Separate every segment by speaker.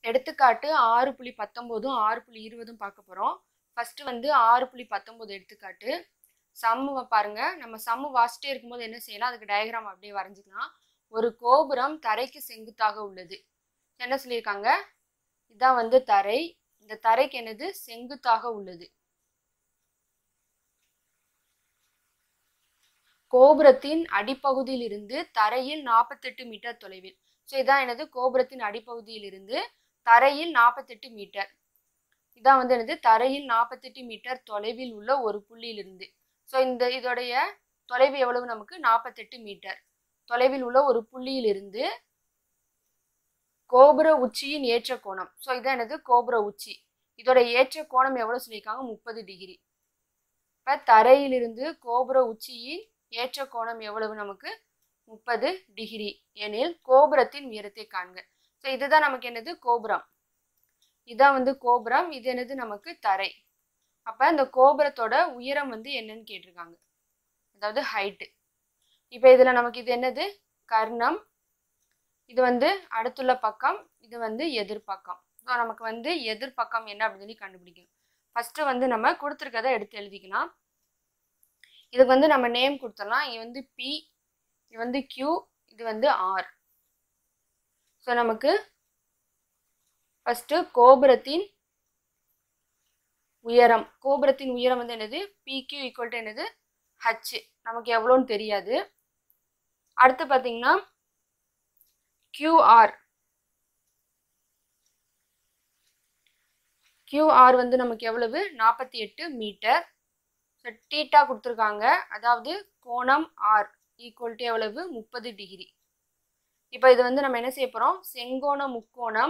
Speaker 1: எடுத்துக்காட்டு ஆறு புள்ளி பத்தொம்போதும் ஆறு புள்ளி இருபதும் பார்க்க போகிறோம் ஃபஸ்ட்டு வந்து ஆறு புள்ளி பத்தொம்போது எடுத்துக்காட்டு சம்மு பாருங்க நம்ம சம்மு வாசிட்டே இருக்கும்போது என்ன செய்யலாம் அதுக்கு டயக்ராம் அப்படியே வரைஞ்சிக்கலாம் ஒரு கோபுரம் தரைக்கு செங்குத்தாக உள்ளது என்ன சொல்லியிருக்காங்க இதான் வந்து தரை இந்த தரைக்கு என்னது செங்குத்தாக உள்ளது கோபுரத்தின் அடிப்பகுதியில் இருந்து தரையில் நாற்பத்தெட்டு மீட்டர் தொலைவில் ஸோ இதான் எனது கோபுரத்தின் அடிப்பகுதியில் இருந்து தரையில் நாற்பத்தெட்டு மீட்டர் இதான் வந்து எனது தரையில் நாற்பத்தெட்டு மீட்டர் தொலைவில் உள்ள ஒரு புள்ளியிலிருந்து ஸோ இந்த இதோடைய தொலைவு எவ்வளவு நமக்கு நாற்பத்தெட்டு மீட்டர் தொலைவில் உள்ள ஒரு புள்ளியிலிருந்து கோபுர உச்சியின் ஏற்ற கோணம் ஸோ இதான் எனது கோபுர உச்சி இதோட ஏற்ற கோணம் எவ்வளோ சொல்லியிருக்காங்க முப்பது டிகிரி இப்போ தரையிலிருந்து கோபுர உச்சியின் ஏற்ற கோணம் எவ்வளவு நமக்கு முப்பது டிகிரி எனில் கோபுரத்தின் உயரத்தை காண்க ஸோ இதுதான் நமக்கு என்னது கோபுரம் இதான் வந்து கோபுரம் இது என்னது நமக்கு தரை அப்போ இந்த கோபுரத்தோட உயரம் வந்து என்னன்னு கேட்டிருக்காங்க அதாவது ஹைட்டு இப்போ இதில் நமக்கு இது என்னது கர்ணம் இது வந்து அடுத்துள்ள பக்கம் இது வந்து எதிர்பக்கம் ஸோ நமக்கு வந்து எதிர்பக்கம் என்ன அப்படின்னு சொல்லி கண்டுபிடிக்கணும் ஃபஸ்ட்டு வந்து நம்ம கொடுத்துருக்கதை எடுத்து எழுதிக்கலாம் இதுக்கு வந்து நம்ம நேம் கொடுத்துடலாம் இது வந்து பி இது வந்து கியூ இது வந்து ஆர் ஸோ நமக்கு ஃபஸ்ட்டு கோபுரத்தின் உயரம் கோபுரத்தின் உயரம் வந்து என்னது பிக்யூ ஈக்குவல் டு என்னது ஹச் நமக்கு எவ்வளோன்னு தெரியாது அடுத்து பார்த்தீங்கன்னா கியூஆர் கியூஆர் வந்து நமக்கு எவ்வளவு நாற்பத்தி எட்டு மீட்டர் ஸோ டீட்டா கொடுத்துருக்காங்க அதாவது கோணம் ஆர் ஈக்குவல் டு எவ்வளவு முப்பது டிகிரி இப்போ இது வந்து நம்ம என்ன செய்ய போகிறோம் செங்கோண முக்கோணம்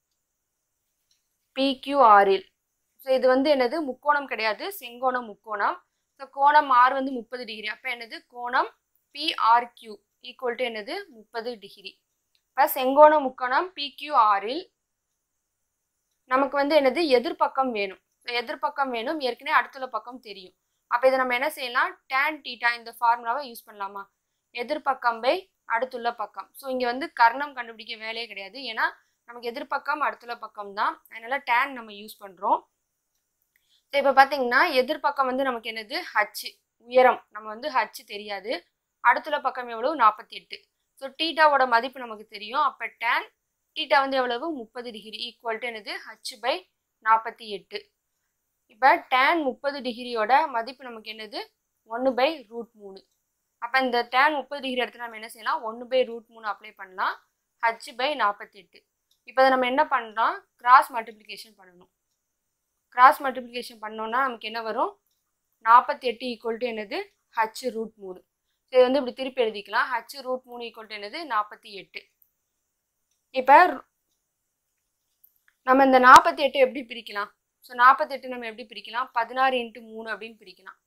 Speaker 1: பிக்யூஆரில் ஸோ இது வந்து என்னது முக்கோணம் கிடையாது செங்கோணம் முக்கோணம் ஸோ கோணம் ஆர் வந்து முப்பது டிகிரி அப்போ என்னது கோணம் பிஆர்கியூ ஈக்குவல் டு என்னது முப்பது டிகிரி இப்போ செங்கோண முக்கோணம் பிக்யூஆரில் நமக்கு வந்து என்னது எதிர்பக்கம் வேணும் ஸோ எதிர்பக்கம் வேணும் ஏற்கனவே அடுத்துள்ள பக்கம் தெரியும் அப்போ இதை நம்ம என்ன செய்யலாம் டேன் டீட்டா இந்த ஃபார்முலாவை யூஸ் பண்ணலாமா எதிர்பக்கம் பை அடுத்துள்ள பக்கம் ஸோ இங்கே வந்து கர்ணம் கண்டுபிடிக்க வேலையே கிடையாது ஏன்னா நமக்கு எதிர்பக்கம் அடுத்துள்ள பக்கம் தான் அதனால டேன் நம்ம யூஸ் பண்ணுறோம் ஸோ இப்போ பார்த்தீங்கன்னா எதிர்பக்கம் வந்து நமக்கு என்னது ஹச் உயரம் நம்ம வந்து ஹச் தெரியாது அடுத்துள்ள பக்கம் எவ்வளவு நாற்பத்தி எட்டு ஸோ டீட்டாவோட மதிப்பு நமக்கு தெரியும் அப்போ டேன் டீட்டா வந்து எவ்வளவு முப்பது டிகிரி ஈக்குவல் டு என்னது ஹச் பை நாற்பத்தி எட்டு இப்போ டேன் முப்பது டிகிரியோட மதிப்பு நமக்கு என்னது ஒன்று பை ரூட் மூணு அப்போ இந்த டேன் முப்பது டிகிரி இடத்துல நம்ம என்ன செய்யலாம் ஒன்று பை ரூட் மூணு அப்ளை பண்ணலாம் ஹச் பை நாற்பத்தி எட்டு இப்போ அதை நம்ம என்ன பண்ணலாம் கிராஸ் மல்டிப்ளிகேஷன் பண்ணணும் கிராஸ் மல்டிப்ளிகேஷன் பண்ணோன்னா நமக்கு என்ன வரும் நாற்பத்தி எட்டு ஈக்குவல் டு என்னது ஹச் ரூட் மூணு ஸோ இது வந்து இப்படி திருப்பி எழுதிக்கலாம் ஹச் ரூட் மூணு ஈக்குவல் டு என்னது நாற்பத்தி எட்டு இப்போ நம்ம இந்த நாற்பத்தி எட்டு எப்படி பிரிக்கலாம் ஸோ நாற்பத்தெட்டு நம்ம எப்படி பிரிக்கலாம் பதினாறு இன்ட்டு மூணு அப்படின்னு பிரிக்கலாம்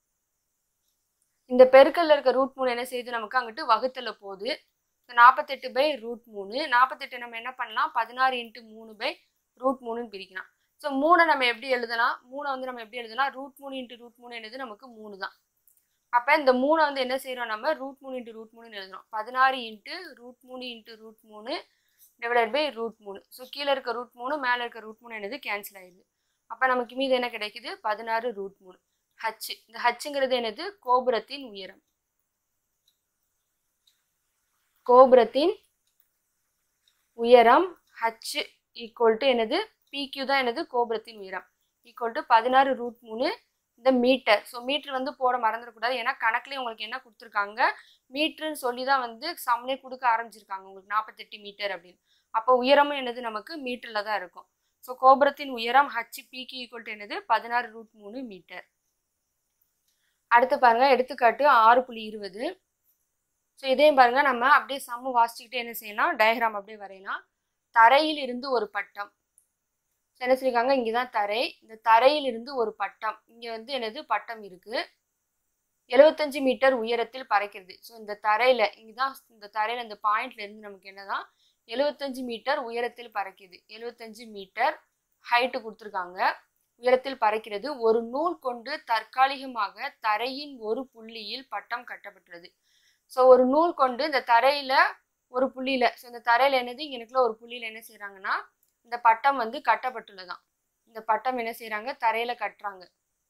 Speaker 1: இந்த பெருக்கல்ல இருக்க ரூட் மூணு என்ன செய்யுது நமக்கு அங்கிட்டு வகுத்தல போகுது ஸோ நாற்பத்தெட்டு பை ரூட் மூணு நாற்பத்தெட்டு நம்ம என்ன பண்ணலாம் பதினாறு இன்ட்டு மூணு பை ரூட் மூணுன்னு பிரிக்கலாம் ஸோ மூணை நம்ம எப்படி எழுதலாம் மூணை வந்து நம்ம எப்படி எழுதலாம் ரூட் மூணு இன்ட்டு ரூட் மூணு என்னது நமக்கு மூணு தான் அப்போ இந்த மூணை வந்து என்ன செய்கிறோம் நம்ம ரூட் மூணு இன்ட்டு ரூட் மூணுன்னு எழுதுறோம் பதினாறு இன்ட்டு ரூட் மூணு இன்ட்டு ரூட் மூணு டிவைடட் பை ரூட் மூணு ஸோ கீழே இருக்க ரூட் மூணு மேலே இருக்க ரூட் மூணு என்னது கேன்சல் ஆயிடுது அப்போ நமக்கு மீது என்ன கிடைக்குது பதினாறு ரூட் மூணு ஹச் இந்த ஹச்சுங்கிறது என்னது கோபுரத்தின் உயரம் கோபுரத்தின் உயரம் ஹச் ஈக்குவல் டு என்னது பிக்யூ தான் என்னது கோபுரத்தின் உயரம் ஈக்குவல் டு பதினாறு ரூட் மூணு இந்த மீட்டர் ஸோ மீட்டர் வந்து போட மறந்துடக்கூடாது ஏன்னா கணக்குலேயே உங்களுக்கு என்ன கொடுத்துருக்காங்க மீட்டர்னு சொல்லி தான் வந்து சம்னே கொடுக்க ஆரம்பிச்சிருக்காங்க உங்களுக்கு நாற்பத்தெட்டு மீட்டர் அப்படின்னு அப்போ உயரமும் என்னது நமக்கு மீட்டரில் தான் இருக்கும் ஸோ கோபுரத்தின் உயரம் ஹச் பிக்கு ஈக்குவல் டு என்னது பதினாறு ரூட் மூணு மீட்டர் அடுத்து பாருங்க எடுத்துக்காட்டு ஆறு புள்ளி இருபது ஸோ இதையும் பாருங்க நம்ம அப்படியே சம்மு வாசிச்சுக்கிட்டே என்ன செய்யலாம் டயக்ராம் அப்படியே வரையலாம் தரையில் இருந்து ஒரு பட்டம் என்ன சொல்லியிருக்காங்க இங்கே தான் தரை இந்த தரையில் இருந்து ஒரு பட்டம் இங்கே வந்து என்னது பட்டம் இருக்கு எழுபத்தஞ்சு மீட்டர் உயரத்தில் பறக்கிறது ஸோ இந்த தரையில் இங்கே தான் இந்த தரையில் இந்த பாயிண்ட்ல இருந்து நமக்கு என்னதான் எழுபத்தஞ்சு மீட்டர் உயரத்தில் பறக்குது எழுபத்தஞ்சு மீட்டர் ஹைட்டு கொடுத்துருக்காங்க உயரத்தில் பறக்கிறது ஒரு நூல் கொண்டு தற்காலிகமாக தரையின் ஒரு புள்ளியில் பட்டம் கட்டப்பட்டுள்ளது ஸோ ஒரு நூல் கொண்டு இந்த தரையில ஒரு புள்ளியில ஸோ இந்த தரையில என்னது இங்கனக்குள்ள ஒரு புள்ளியில என்ன செய்றாங்கன்னா இந்த பட்டம் வந்து கட்டப்பட்டுள்ளதாம் இந்த பட்டம் என்ன செய்றாங்க தரையில கட்டுறாங்க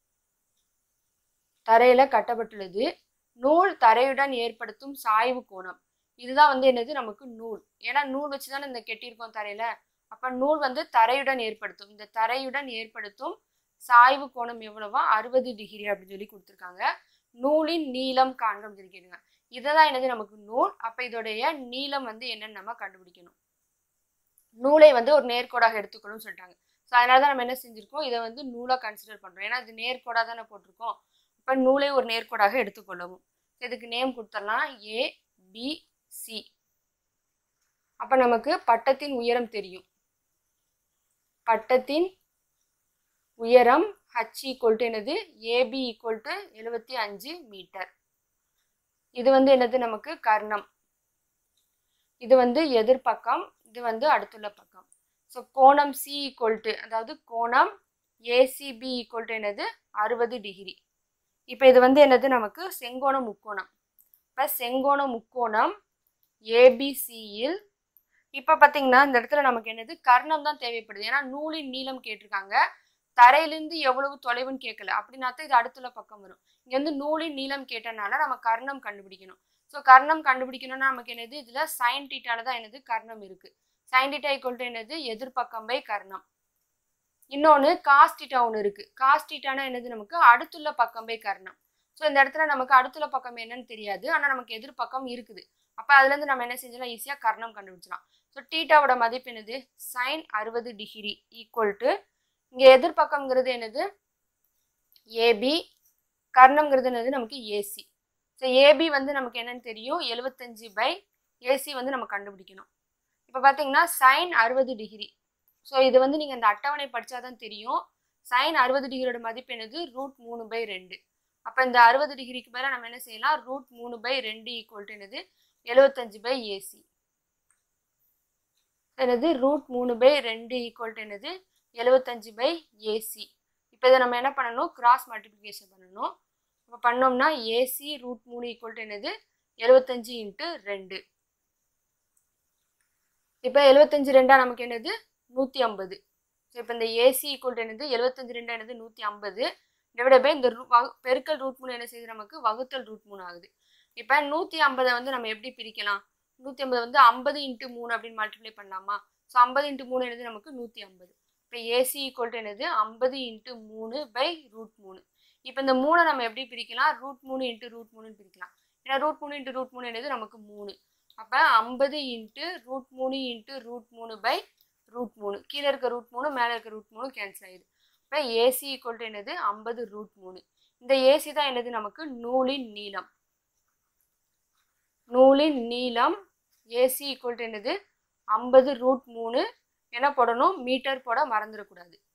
Speaker 1: தரையில கட்டப்பட்டுள்ளது நூல் தரையுடன் ஏற்படுத்தும் சாய்வு கோணம் இதுதான் வந்து என்னது நமக்கு நூல் ஏன்னா நூல் வச்சு தானே இந்த கெட்டியிருக்கோம் தரையில அப்ப நூல் வந்து தரையுடன் ஏற்படுத்தும் இந்த தரையுடன் ஏற்படுத்தும் சாய்வு கோணம் எவ்வளவா அறுபது டிகிரி அப்படின்னு சொல்லி கொடுத்துருக்காங்க நூலின் நீளம் காண்க அப்படின்னு சொல்லி கேட்டுங்க இதுதான் என்னது நமக்கு நூல் அப்ப இதோடைய நீளம் வந்து என்னன்னு நம்ம கண்டுபிடிக்கணும் நூலை வந்து ஒரு நேர்கோடாக எடுத்துக்கணும்னு சொல்லிட்டாங்க ஸோ அதனால தான் நம்ம என்ன செஞ்சிருக்கோம் இதை வந்து நூலாக கன்சிடர் பண்றோம் ஏன்னா இது நேர்கோடாக தானே போட்டிருக்கோம் இப்போ நூலை ஒரு நேர்கோடாக எடுத்துக்கொள்ளவும் இதுக்கு நேம் கொடுத்துடலாம் ஏ பி சி அப்போ நமக்கு பட்டத்தின் உயரம் தெரியும் பட்டத்தின் உயரம் ஹச் ஈக்குவல் டு என்னது ஏபி ஈக்குவல் டு எழுபத்தி அஞ்சு மீட்டர் இது வந்து என்னது நமக்கு கர்ணம் இது வந்து எதிர்பக்கம் இது வந்து அடுத்துள்ள பக்கம் ஸோ கோணம் சி ஈக்குவல் டு அதாவது கோணம் ஏசிபி ஈக்குவல் டு என்னது அறுபது டிகிரி இப்போ இது வந்து என்னது நமக்கு செங்கோண முக்கோணம் இப்போ செங்கோண முக்கோணம் ஏபிசியில் இப்போ பார்த்தீங்கன்னா இந்த இடத்துல நமக்கு என்னது கர்ணம் தான் தேவைப்படுது ஏன்னா நூலின் நீளம் கேட்டிருக்காங்க தரையிலிருந்து எவ்வளவு தொலைவுன்னு கேட்கல அப்படின்னா தான் இது அடுத்துள்ள பக்கம் வரும் இங்க வந்து நூலின் நீளம் கேட்டனால நம்ம கர்ணம் கண்டுபிடிக்கணும் ஸோ கர்ணம் கண்டுபிடிக்கணும்னா நமக்கு என்னது இதுல சைன் டீட்டால தான் என்னது கர்ணம் இருக்கு சைன் டீட்டா ஈக்குவல் டு என்னது எதிர்பக்கம் பை கர்ணம் இன்னொன்று காஸ்டீட்டா ஒன்று இருக்கு காஸ்டீட்டானா என்னது நமக்கு அடுத்துள்ள பக்கம் பை கர்ணம் ஸோ இந்த இடத்துல நமக்கு அடுத்துள்ள பக்கம் என்னன்னு தெரியாது ஆனால் நமக்கு எதிர்பக்கம் இருக்குது அப்போ அதுலேருந்து நம்ம என்ன செஞ்சலாம் ஈஸியாக கர்ணம் கண்டுபிடிச்சலாம் ஸோ டீட்டாவோட மதிப்பு என்னது சைன் அறுபது டிகிரி ஈக்குவல் டு இங்கே எதிர்பக்கம்ங்கிறது என்னது ஏபி கர்ணம்ங்கிறது என்னது நமக்கு ஏசி ஸோ ஏபி வந்து நமக்கு என்னன்னு தெரியும் எழுபத்தஞ்சு பை ஏசி வந்து நம்ம கண்டுபிடிக்கணும் இப்போ பார்த்தீங்கன்னா சைன் அறுபது டிகிரி ஸோ இது வந்து நீங்கள் இந்த அட்டவணை படித்தாதான் தெரியும் சைன் அறுபது டிகிரியோட மதிப்பு என்னது ரூட் மூணு பை ரெண்டு அப்போ இந்த அறுபது டிகிரிக்கு பதிலாக நம்ம என்ன செய்யலாம் ரூட் மூணு பை ரெண்டு ஈக்குவல் டு என்னது எழுபத்தஞ்சு பை ஏசி என்னது ரூட் மூணு பை ரெண்டு ஈக்குவல் டு என்னது எழுபத்தஞ்சு பை ஏசி இப்போ இதை நம்ம என்ன பண்ணணும் கிராஸ் மல்டிப்ளிகேஷன் பண்ணணும் இப்போ பண்ணோம்னா ஏசி ரூட் மூணு ஈக்குவல் டு என்னது எழுபத்தஞ்சு இன்ட்டு ரெண்டு இப்போ எழுபத்தஞ்சு ரெண்டா நமக்கு என்னது நூற்றி ஐம்பது ஸோ இப்போ இந்த ஏசி ஈக்குவல் டு என்னது எழுபத்தஞ்சு ரெண்டா என்னது நூற்றி ஐம்பது டிவைட் பை இந்த ரூ வகு பெருக்கல் ரூட் மூணு என்ன செய்யுது நமக்கு வகுத்தல் ரூட் மூணு ஆகுது இப்போ நூற்றி ஐம்பதை வந்து நம்ம எப்படி பிரிக்கலாம் நூற்றி ஐம்பது வந்து ஐம்பது இன்ட்டு மூணு அப்படின்னு மல்டிப்ளை பண்ணலாமா ஸோ ஐம்பது இன்ட்டு மூணு என்னது நமக்கு நூற்றி ஐம்பது இப்போ ஏசி ஈக்குவல் டு என்னது ஐம்பது இன்ட்டு மூணு பை ரூட் மூணு இப்போ இந்த மூணை நம்ம எப்படி பிரிக்கலாம் ரூட் மூணு இன்ட்டு ரூட் மூணுன்னு பிரிக்கலாம் ஏன்னா ரூட் மூணு இன்ட்டு ரூட் மூணு என்னது நமக்கு மூணு அப்போ ஐம்பது இன்ட்டு ரூட் மூணு இன்ட்டு ரூட் மூணு பை ரூட் மூணு கீழே இருக்க ரூட் மூணு மேலே இருக்க ரூட் மூணு கேன்சல் ஆயிடுது இப்போ ஏசி ஈக்குவல் டு என்னது ஐம்பது ரூட் மூணு இந்த ஏசி தான் என்னது நமக்கு நூலின் நீளம் நூலின் நீளம் ஏசி ஈக்குவல் டு என்னது ஐம்பது ரூட் மூணு என்ன போடணும் மீட்டர் போட மறந்துடக்கூடாது